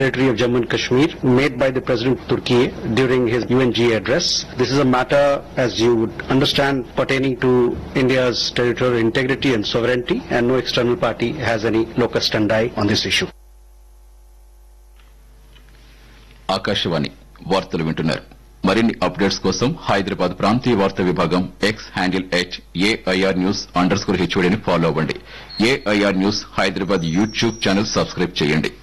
territory of Jammu and Kashmir made by the President of Turkey during his UNGA address. This is a matter, as you would understand, pertaining to India's territorial integrity and sovereignty, and no external party has any locus standi on this issue. Akashvani వార్తలు వింటున్నారు మరిన్ని updates కోసం హైదరాబాద్ ప్రాంతీయ వార్తా విభాగం X handle at AIR news underscore స్కోర్ హెచ్ఓడిని follow అవ్వండి AIR news Hyderabad YouTube channel subscribe చేయండి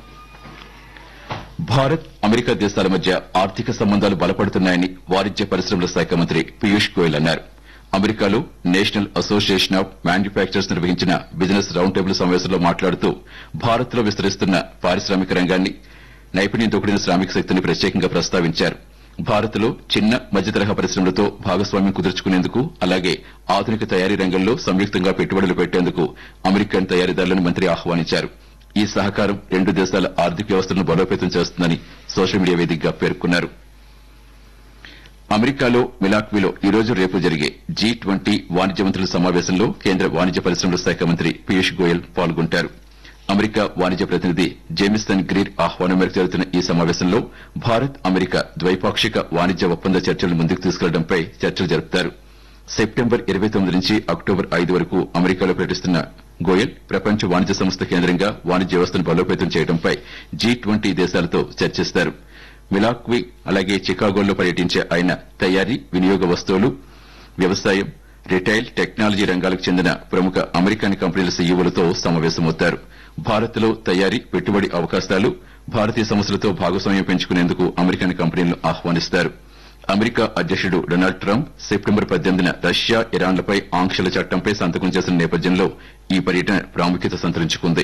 భారత్ అమెరికా దేశాల మధ్య ఆర్థిక సంబంధాలు బలపడుతున్నాయని వాణిజ్య పరిశ్రమల శాఖ మంత్రి పీయూష్ గోయల్ అన్నారు అమెరికాలో నేషనల్ అసోసియేషన్ ఆఫ్ మ్యానుఫ్యాక్చరర్స్ నిర్వహించిన బిజినెస్ రౌండ్ టేబుల్ సమావేశంలో మాట్లాడుతూ భారత్ లో విస్తరిస్తున్న పారిశ్రామిక రంగాన్ని నైపుణ్యంతో కూడిన శ్రామిక శక్తిని ప్రత్యేకంగా ప్రస్తావించారు భారత్ లో చిన్న మధ్య తరహా పరిశ్రమలతో భాగస్వామ్యం కుదుర్చుకునేందుకు అలాగే ఆధునిక తయారీ రంగంలో సంయుక్తంగా పెట్టుబడులు పెట్టేందుకు అమెరికన్ తయారీదారులను మంత్రి ఆహ్వానించారు ఈ సహకారం రెండు దేశాల ఆర్థిక వ్యవస్థలను బలోపేతం చేస్తుందని సోషల్ మీడియా వేదికగా పేర్కొన్నారు అమెరికాలో మిలాక్వీలో ఈ రోజు రేపు జరిగే జీ ట్వంటీ వాణిజ్య మంత్రుల సమావేశంలో కేంద్ర వాణిజ్య పరిశ్రమల శాఖ మంత్రి పీయూష్ గోయల్ పాల్గొంటారు అమెరికా వాణిజ్య ప్రతినిధి జేమిసన్ గ్రీర్ ఆహ్వానం మేరకు జరుగుతున్న ఈ సమావేశంలో భారత్ అమెరికా ద్వైపాక్షిక వాణిజ్య ఒప్పంద చర్చలను ముందుకు తీసుకెళ్లడంపై చర్చలు జరుపుతారు సెప్టెంబర్ ఇరవై తొమ్మిది నుంచి అక్టోబర్ ఐదు వరకు అమెరికాలో పర్యటిస్తున్న గోయల్ ప్రపంచ వాణిజ్య సంస్థ కేంద్రంగా వాణిజ్య వ్యవస్థను బలోపేతం చేయడంపై జీ ట్వంటీ దేశాలతో చర్చిస్తారు మిలాక్వి అలాగే చికాగోలో పర్యటించే ఆయన తయారీ వినియోగ వస్తువులు వ్యవసాయం రిటైల్ టెక్నాలజీ రంగాలకు చెందిన ప్రముఖ అమెరికన్ కంపెనీల సీఈఓలతో సమావేశమవుతారు భారత్ లో తయారీ పెట్టుబడి అవకాశాలు భారతీయ సంస్థలతో భాగస్వామ్యం పెంచుకునేందుకు అమెరికన్ కంపెనీలను ఆహ్వానిస్తారు అమెరికా అధ్యకుడు డొనాల్డ్ ట్రంప్ సెప్టెంబర్ పద్దెనిమిదిన రష్యా ఇరాన్లపై ఆంక్షల చట్టంపై సంతకం చేసిన నేపథ్యంలో ఈ పర్యటన ప్రాముఖ్యత సంతరించుకుంది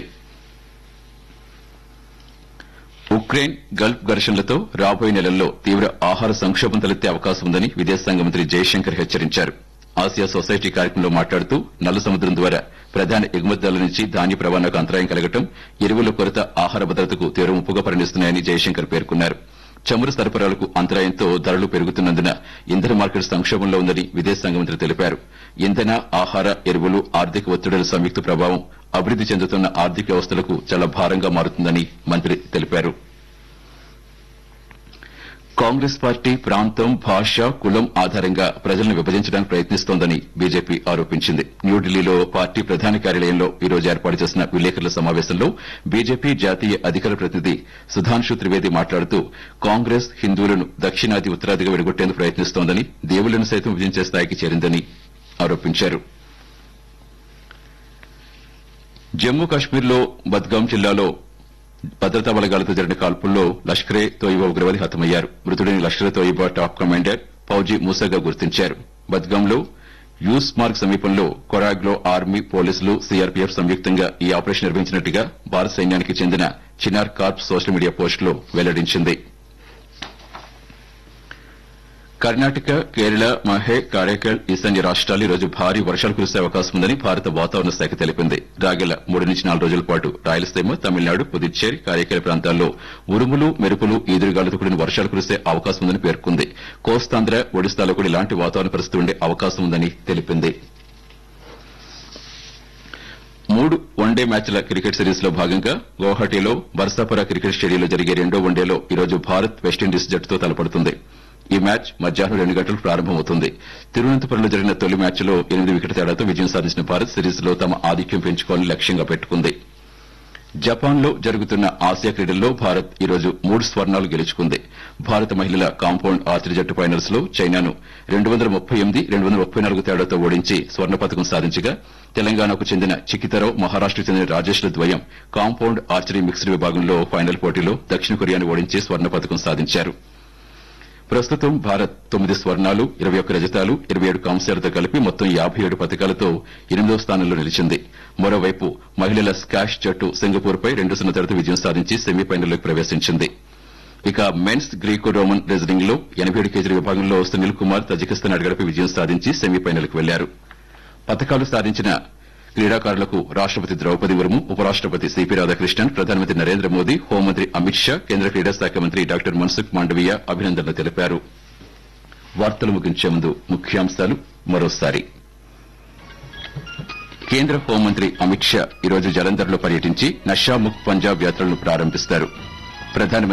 ఉక్రెయిన్ గల్ఫ్ ఘర్షణలతో రాబోయే నెలల్లో తీవ్ర ఆహార సంక్షోభం తలెత్తే అవకాశం ఉందని విదేశాంగ మంత్రి జయశంకర్ హెచ్చరించారు ఆసియా సొసైటీ కార్యక్రమంలో మాట్లాడుతూ నల్ల సముద్రం ద్వారా ప్రధాన ఎగుమతిదారుల నుంచి ధాన్య రవాణాకు అంతరాయం కలగటం ఎరువుల కొరత ఆహార భద్రతకు తీవ్ర ముప్పుగా పరిణిస్తున్నాయని జయశంకర్ పేర్కొన్నారు చమురు సరఫరాలకు అంతరాయంతో ధరలు పెరుగుతున్నందున ఇంధన మార్కెట్ సంక్షోభంలో ఉందని విదేశాంగ మంత్రి తెలిపారు ఇంధన ఆహార ఎరువులు ఆర్థిక ఒత్తిడుల సంయుక్త ప్రభావం అభివృద్ది చెందుతున్న ఆర్థిక వ్యవస్థలకు చాలా భారంగా మారుతుందని మంత్రి తెలిపారు కాంగ్రెస్ పార్టీ ప్రాంతం భాష కులం ఆధారంగా ప్రజలను విభజించడానికి ప్రయత్నిస్తోందని బీజేపీ ఆరోపించింది న్యూఢిల్లీలో పార్టీ ప్రధాన కార్యాలయంలో ఈ రోజు ఏర్పాటు చేసిన విలేకరుల సమావేశంలో బీజేపీ జాతీయ అధికార ప్రతినిధి సుధాంశు త్రివేది మాట్లాడుతూ కాంగ్రెస్ హిందువులను దక్షిణాది ఉత్తరాదిగా విడగొట్టేందుకు ప్రయత్నిస్తోందని దేవుళ్లను సైతం విభజించే స్థాయికి చేరిందని ఆరోపించారు జమ్మూ కాశ్మీర్లో బద్గాం జిల్లాలో భద్రతా బలగాలతో జరిగిన కాల్పుల్లో లష్కరే తోయిబా ఉగ్రవాది హతమయ్యారు మృతుడిని లష్కరే తోయిబా టాప్ కమాండర్ ఫౌజీ మూసాగా గుర్తించారు బద్గాంలో యూస్ మార్గ్ సమీపంలో కొరాగ్లో ఆర్మీ పోలీసులు సీఆర్పీఎఫ్ సంయుక్తంగా ఈ ఆపరేషన్ నిర్వహించినట్టుగా భారత సైన్యానికి చెందిన చినార్ కార్ప్ సోషల్ మీడియా పోస్టులో వెల్లడించింది కర్ణాటక కేరళ మహే కారైకల్ ఈశాన్య రాష్ట్రాలు ఈ రోజు భారీ వర్షాలు కురిసే అవకాశం ఉందని భారత వాతావరణ శాఖ తెలిపింది రాగల మూడు నుంచి నాలుగు రోజుల పాటు రాయలసీమ తమిళనాడు పుదుచ్చేరి కారైకల్ ప్రాంతాల్లో ఉరుములు మెరుపులు ఈదురుగాలులతో కూడిన వర్షాలు కురిసే అవకాశం ఉందని పేర్కొంది కోస్తాంధ్ర ఒడిశాలో కూడా ఇలాంటి వాతావరణ పరిస్థితి ఉండే అవకాశం ఉందని తెలిపింది మూడు వన్డే మ్యాచ్ల క్రికెట్ సిరీస్ లో భాగంగా గౌహటిలో బర్సాపుర క్రికెట్ స్టేడియంలో జరిగే రెండో వన్డేలో ఈ రోజు భారత్ వెస్టిండీస్ జట్టుతో తలపడుతుంది ఈ మ్యాచ్ మధ్యాహ్నం రెండు గంటలకు ప్రారంభమవుతుంది తిరువనంతపురంలో జరిగిన తొలి మ్యాచ్లో ఎనిమిది వికెట్ తేడాతో విజయం సాధించిన భారత్ సిరీస్ లో తమ ఆధిక్యం పెంచుకోవాలని లక్ష్యంగా పెట్టుకుంది జపాన్ లో జరుగుతున్న ఆసియా క్రీడల్లో భారత్ ఈ రోజు మూడు స్వర్ణాలు గెలుచుకుంది భారత మహిళల కాంపౌండ్ ఆర్చరీ జట్టు ఫైనల్స్ లో చైనాను రెండు వందల ముప్పై ఎనిమిది రెండు వందల ముప్పై నాలుగు తేడాతో ఓడించి స్వర్ణ పథకం సాధించగా తెలంగాణకు చెందిన చికితరావు మహారాష్టకు చెందిన రాజేష్ల ద్వయం కాంపౌండ్ ఆర్చరీ మిక్స్డ్ విభాగంలో ఫైనల్ పోటీలో దక్షిణ కొరియాను ఓడించి స్వర్ణ పథకం సాధించారు ప్రస్తుతం భారత్ తొమ్మిది స్వర్ణాలు ఇరవై ఒక్క రజతాలు ఇరవై ఏడు కాంస్యాలతో కలిపి మొత్తం యాభై ఏడు పథకాలతో ఎనిమిదవ స్థానంలో నిలిచింది మరోవైపు మహిళల స్కాష్ జట్టు సింగపూర్ పై రెండు సున్నా తేడాతో విజయం సాధించి సెమీఫైనల్లోకి ప్రవేశించింది ఇక మెన్స్ గ్రీకో రోమన్ రెజ్లింగ్ లో ఎనబై ఏడు కేజీల విభాగంలో సునీల్ కుమార్ తజికిస్తాన్ అడుగడపై విజయం సాధించి సెమీఫైనల్కి వెళ్లారు పథకాలు సాధించిన క్రీడాకారులకు రాష్టపతి ద్రౌపది ముర్ము ఉపరాష్టపతి సిపి రాధాకృష్ణన్ ప్రధానమంత్రి నరేంద్ర మోదీ హోంమంత్రి అమిత్ షా కేంద్ర క్రీడా శాఖ మంత్రి డాక్టర్ మన్సుఖ్ మాండవీయ అభినందనలు తెలిపారు వార్తలు ముగించే ముందు ముఖ్యాంశాలు మరోసారి కేంద్ర హోంమంత్రి అమిత్ షా ఈరోజు జలంధర్లో పర్యటించి నషాముక్ పంజాబ్ యాత్రలను ప్రారంభిస్తారు ప్రధానమంత్రి